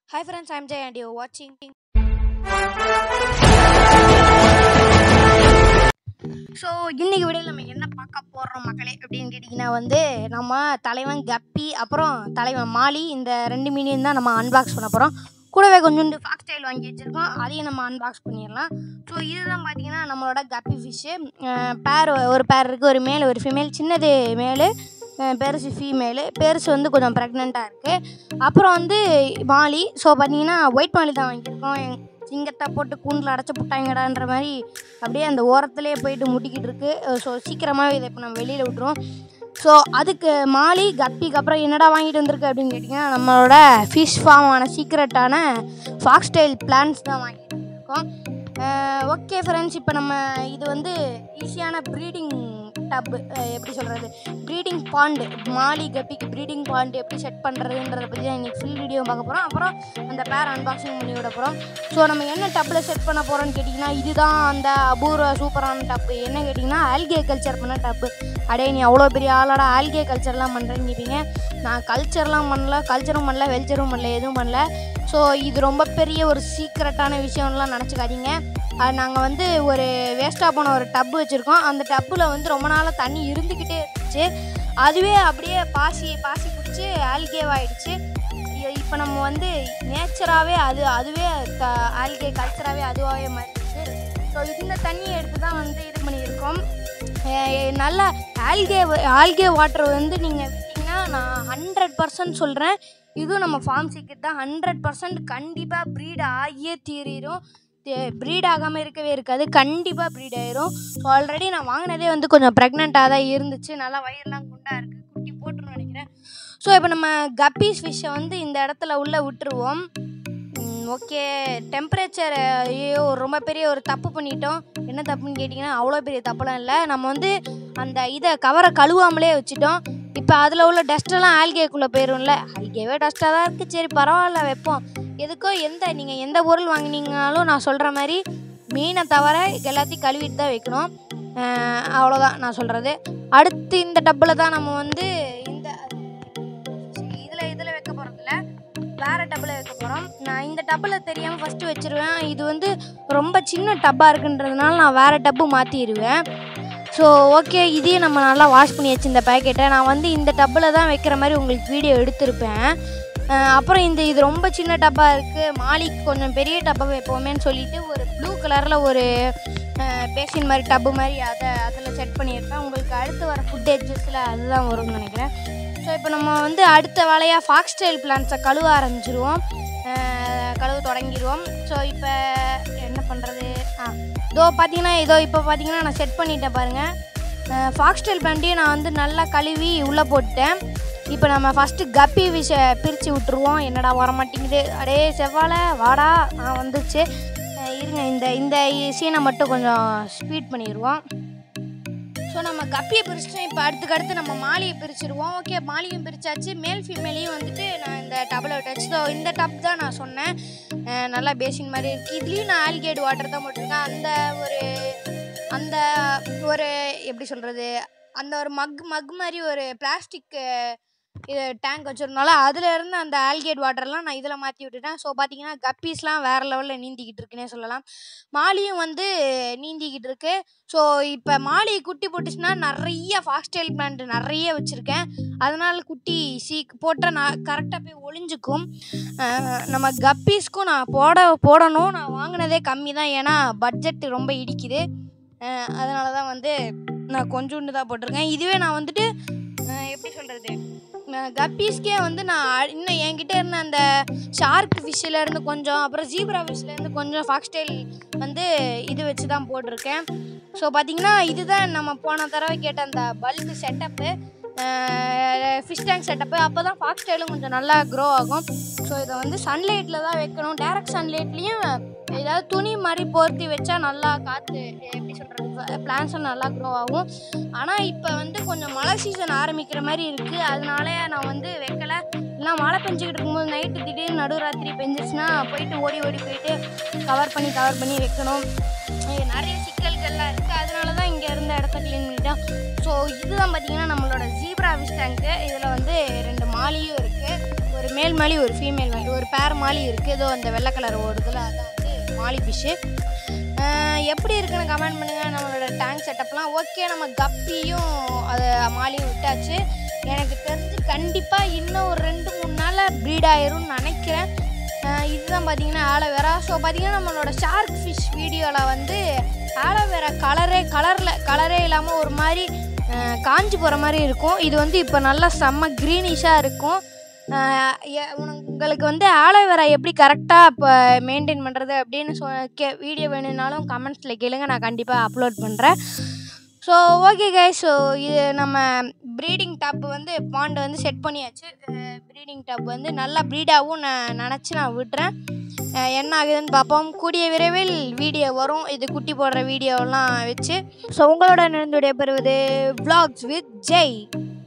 Hi friends, I'm Jay and you're watching. So இன்னைக்கு வீடியோவில் நம்ம என்ன பார்க்க போகிறோம் மக்களே அப்படின்னு கேட்டிங்கன்னா வந்து நம்ம தலைவன் கப்பி அப்புறம் தலைவன் மாலி இந்த ரெண்டு மீனையும் தான் நம்ம அன்பாக்ஸ் பண்ண போகிறோம் கூடவே கொஞ்சோண்டு ஃபாக்ஸ் ஸ்டைல் வாங்கி வச்சுருக்கோம் அதையும் நம்ம அன்பாக்ஸ் பண்ணிடலாம் ஸோ இதுதான் பார்த்தீங்கன்னா நம்மளோட கப்பி ஃபிஷ்ஷு பேர் ஒரு பேர் இருக்குது ஒரு மேல் ஒரு ஃபீமேல் சின்னது மேலு அஹ் பெருசு ஃபீமேலு பெருசு வந்து கொஞ்சம் ப்ரெக்னெண்ட்டாக இருக்குது அப்புறம் வந்து மாலி ஸோ பார்த்தீங்கன்னா ஒயிட் மாலி தான் வாங்கியிருக்கோம் எங் சிங்கத்தை போட்டு கூண்டில் அடைச்சி புட்டாங்கடான்ற மாதிரி அப்படியே அந்த ஓரத்துலேயே போயிட்டு முட்டிக்கிட்டு இருக்கு ஸோ சீக்கிரமாகவே இதை இப்போ நம்ம வெளியில் விட்டுருவோம் ஸோ அதுக்கு மாலி கப்பிக்கு அப்புறம் என்னடா வாங்கிட்டு வந்திருக்கு அப்படின்னு கேட்டிங்கன்னா நம்மளோட ஃபிஷ் ஃபார்மான சீக்ரெட்டான ஃபாக்ஸ் ஸ்டைல் பிளான்ஸ் தான் வாங்கிட்டு வந்திருக்கோம் ஓகே ஃப்ரெண்ட்ஸ் இப்போ நம்ம இது வந்து ஈஸியான ப்ரீடிங் டப் எப்படி சொல்கிறது ப்ரீடிங் பாண்டு மாலி கப்பிக்கு ப்ரீடிங் பாண்டு எப்படி செட் பண்ணுறதுன்றத பற்றி தான் இன்றைக்கி ஃபுல் வீடியோ பார்க்க போகிறோம் அப்புறம் அந்த பேர் அன்பாக்சிங் பண்ணி விட போகிறோம் ஸோ நம்ம என்ன டப்பில் செட் பண்ண போகிறோம்னு கேட்டிங்கன்னா இதுதான் அந்த அபூர்வ சூப்பரான டப்பு என்ன கேட்டிங்கன்னா ஆல்கே கல்ச்சர் பண்ண டப்பு அடே நீ அவ்வளோ பெரிய ஆளோட ஆல்கே கல்ச்சர்லாம் பண்ணுறேன்னு கேட்பீங்க நான் கல்ச்சர்லாம் பண்ணல கல்ச்சரும் பண்ணல வெல்ச்சரும் பண்ணல எதுவும் பண்ணல ஸோ இது ரொம்ப பெரிய ஒரு சீக்ரெட்டான விஷயம்லாம் நினச்சிக்காதீங்க அது நாங்கள் வந்து ஒரு வேஸ்ட்டாக போன ஒரு டப்பு வச்சுருக்கோம் அந்த டப்பில் வந்து ரொம்ப நாளாக தண்ணி இருந்துக்கிட்டே இருந்துச்சு அதுவே அப்படியே பாசி பாசி பிடிச்சி ஆல்கேவாயிடுச்சு இப்போ நம்ம வந்து நேச்சராகவே அது அதுவே க ஆல்கே கல்ச்சராகவே அதுவாகவே மாறிடுச்சு ஸோ இந்த தண்ணியை எடுத்து தான் வந்து இது பண்ணியிருக்கோம் அஹ் நல்ல ஆல்கே ஆல்கே வாட்டர் வந்து நீங்கள் விட்டீங்கன்னா நான் ஹண்ட்ரட் பர்சன்ட் சொல்கிறேன் இதுவும் நம்ம ஃபார்ம் சீக்கிரம் தான் ஹண்ட்ரட் பர்சன்ட் கண்டிப்பாக ப்ரீட் ஆகியே தீரிடும் ப்ரீட் ஆகாமல் இருக்கவே இருக்காது கண்டிப்பாக ப்ரீட் ஆயிரும் ஸோ ஆல்ரெடி நான் வாங்கினதே வந்து கொஞ்சம் ப்ரெக்னெண்ட்டாக தான் இருந்துச்சு நல்லா வயிறுலாம் குண்டாக இருக்குது குட்டி போட்டுருன்னு நினைக்கிறேன் ஸோ இப்போ நம்ம கப்பீஸ் ஃபிஷ்ஷை வந்து இந்த இடத்துல உள்ளே விட்டுருவோம் ஓகே டெம்பரேச்சர் ஐயோ ரொம்ப பெரிய ஒரு தப்பு பண்ணிட்டோம் என்ன தப்புன்னு கேட்டிங்கன்னா அவ்வளோ பெரிய தப்புலாம் இல்லை நம்ம வந்து அந்த இதை கவரை கழுவாமலே வச்சுட்டோம் இப்போ அதில் உள்ள டஸ்ட்டெல்லாம் ஆல்கேக்குள்ளே போயிரும்ல ஆல்கேவே டஸ்ட்டாக தான் இருக்குது சரி பரவாயில்ல வைப்போம் எதுக்கோ எந்த நீங்கள் எந்த பொருள் வாங்கினீங்கனாலும் நான் சொல்கிற மாதிரி மீனை தவிர எல்லாத்தையும் கழுவிட்டு தான் வைக்கணும் அஹ் அவ்வளோதான் நான் சொல்கிறது அடுத்து இந்த டப்பில் தான் நம்ம வந்து இந்த இதில் இதில் வைக்க போகிறதில்ல வேறு டப்பில் வைக்க போகிறோம் நான் இந்த டப்பில் தெரியாமல் ஃபஸ்ட்டு வச்சுருவேன் இது வந்து ரொம்ப சின்ன டப்பாக இருக்குன்றதுனால நான் வேறு டப்பு மாற்றிடுவேன் ஸோ ஓகே இதையும் நம்ம நல்லா வாஷ் பண்ணி வச்சு இந்த பேக்கெட்டை நான் வந்து இந்த டப்பில் தான் வைக்கிற மாதிரி உங்களுக்கு வீடியோ எடுத்திருப்பேன் அஹ் அப்புறம் இந்த இது ரொம்ப சின்ன டப்பாக இருக்குது மாலிக்கு கொஞ்சம் பெரிய டப்பா வைப்போமேன்னு சொல்லிட்டு ஒரு ப்ளூ கலரில் ஒரு பேசின் மாதிரி டப்பு மாதிரி அதை அதில் செட் பண்ணியிருப்பேன் உங்களுக்கு அடுத்து வர ஃபுட் எட்ஜஸில் அதுதான் வரும்னு நினைக்கிறேன் ஸோ இப்போ நம்ம வந்து அடுத்த வேலையாக ஃபாக்ஸ் ஸ்டைல் பிளான்ஸை கழுவ ஆரம்பிச்சிருவோம் அஹ் கழுவ தொடங்கிடுவோம் ஸோ இப்போ என்ன பண்ணுறது ஆ இதோ பார்த்தீங்கன்னா இதோ இப்போ பார்த்தீங்கன்னா நான் செட் பண்ணிட்டேன் பாருங்கள் ஃபாக்ஸ் ஸ்டைல் பிளான்ட்டையும் நான் வந்து நல்லா கழுவி உள்ளே போட்டேன் இப்போ நம்ம ஃபஸ்ட்டு கப்பி விஷ பிரித்து விட்டுருவோம் என்னடா வர மாட்டேங்குது அடே செவ்வாழை வாடா ஆ வந்துச்சு அஹ் இருங்க இந்த இந்த சீனை மட்டும் கொஞ்சம் ஸ்பீட் பண்ணிடுவோம் ஸோ நம்ம கப்பியை பிரிச்சிட்டோம் இப்போ அடுத்துக்கு அடுத்து நம்ம மாலியை பிரிச்சிருவோம் ஓகே மாலியும் பிரிச்சாச்சு மேல் ஃபீமேலையும் வந்துட்டு நான் இந்த டப்பில் விட்டாச்சு ஸோ இந்த டப் தான் நான் சொன்னேன் அஹ் நல்லா பேசின் மாதிரி இருக்குது இதுலேயும் நான் ஆல்கேட் வாட்டர் தான் போட்டிருக்கேன் அந்த ஒரு அந்த ஒரு எப்படி சொல்கிறது அந்த ஒரு மக் மக் மாதிரி ஒரு பிளாஸ்டிக் இது டேங்க் வச்சுருந்தால அதில் இருந்து அந்த ஆல்கேட் வாட்டர்லாம் நான் இதில் மாற்றி விட்டுட்டேன் ஸோ பார்த்தீங்கன்னா கப்பீஸ்லாம் வேறு லெவலில் நீந்திக்கிட்டு இருக்குன்னே சொல்லலாம் மாலியும் வந்து நீந்திக்கிட்டு இருக்கு ஸோ இப்போ மாலி குட்டி போட்டுச்சுன்னா நிறைய ஃபாஸ்டைல் பிளான்ட் நிறைய வச்சுருக்கேன் அதனால் குட்டி சீக் போட்டால் நான் கரெக்டாக போய் ஒளிஞ்சுக்கும் அஹ் நம்ம கப்பீஸ்க்கும் நான் போட போடணும் நான் வாங்கினதே கம்மி தான் ஏன்னா பட்ஜெட் ரொம்ப இடிக்குது அஹ் அதனால தான் வந்து நான் கொஞ்சோண்டு தான் போட்டிருக்கேன் இதுவே நான் வந்துட்டு அஹ் எப்படி சொல்கிறது கப்பீஸ்க்கே வந்து நான் அ- இன்னும் என்கிட்ட இருந்த அந்த ஷார்க் ஃபிஷ்ஷில் இருந்து கொஞ்சம் அப்புறம் ஜீப்ரா ஃபிஷ்ல இருந்து கொஞ்சம் ஃபாக்ஸ்டைல் வந்து இது வச்சு தான் போட்டிருக்கேன் ஸோ பார்த்தீங்கன்னா இதுதான் நம்ம போன தடவை கேட்ட அந்த bulk setup fish tank setup அப்போ தான் ஃபாக்ஸ்டைலும் கொஞ்சம் நல்லா க்ரோ ஆகும் ஸோ இதை வந்து சன்லைட்டில் தான் வைக்கணும் டேரக்ட் சன்லைட்லேயும் ஏதாவது துணி மாதிரி போர்த்தி வச்சா நல்லா காற்று எப்படி சொல்கிறது பிளான்ஸும் நல்லா க்ரோ ஆகும் ஆனால் இப்போ வந்து கொஞ்சம் மழை சீசன் ஆரம்பிக்கிற மாதிரி இருக்குது அதனால நான் வந்து வைக்கல இல்லை மழை பெஞ்சிக்கிட்டு இருக்கும்போது நைட்டு திடீர்னு நடுராத்திரி பெஞ்சிச்சுன்னா போயிட்டு ஓடி ஓடி போயிட்டு கவர் பண்ணி கவர் பண்ணி வைக்கணும் இது நிறைய சிக்கல்கள்லாம் இருக்குது அதனால தான் இங்கே இருந்த இடத்த க்ளீன் பண்ணிட்டோம் ஸோ இதுதான் பார்த்தீங்கன்னா நம்மளோட ஜீப்ரா ஃபிஷ் டேங்க்கு இதில் வந்து ரெண்டு மாலியும் இருக்குது ஒரு மேல் மாலி ஒரு ஃபீமேல் மாலி ஒரு பேர் மாலி இருக்குது ஏதோ அந்த வெள்ளை கலர் ஓடுதுல அதான் வந்து மாலி ஃபிஷ்ஷு எப்படி இருக்குன்னு கமெண்ட் பண்ணுங்கள் நம்மளோட டேங்க் செட்டப்லாம் ஓகே நம்ம கப்பியும் அதை மாலியும் விட்டாச்சு எனக்கு தெரிஞ்சு கண்டிப்பாக இன்னும் ஒரு ரெண்டு மூணு நாளில் ப்ரீட் ஆயிரும்னு நினைக்கிறேன் அஹ் இதுதான் பார்த்தீங்கன்னா ஆலோவேரா ஸோ பார்த்தீங்கன்னா நம்மளோட ஷார்க் ஃபிஷ் வீடியோவில் வந்து ஆலோவேரா கலரே கலரில் கலரே இல்லாமல் ஒரு மாதிரி அஹ் காஞ்சு போகிற மாதிரி இருக்கும் இது வந்து இப்போ நல்லா செம்ம க்ரீனிஷாக இருக்கும் அஹ் எ- உனக்கு- உங்களுக்கு வந்து ஆலோவேரா எப்படி கரெக்டாக இப்போ மெயின்டைன் பண்ணுறது அப்படின்னு சொ கே வீடியோ வேணும்னாலும் கமெண்ட்ஸில் கேளுங்க நான் கண்டிப்பாக அப்லோட் பண்ணுறேன் ஸோ ஓகே கைஸ் ஸோ இது நம்ம ப்ரீடிங் டாப் வந்து பாண்டை வந்து செட் பண்ணியாச்சு ப்ரீடிங் டாப் வந்து நல்லா ப்ரீடாகவும் நான் நினச்சி நான் விடுறேன் அஹ் என்ன ஆகுதுன்னு பார்ப்போம் கூடிய விரைவில் வீடியோ வரும் இது குட்டி போடுற வீடியோலாம் வச்சு ஸோ உங்களோட நடந்துடைய பெறுவது vlogs வித் ஜெய்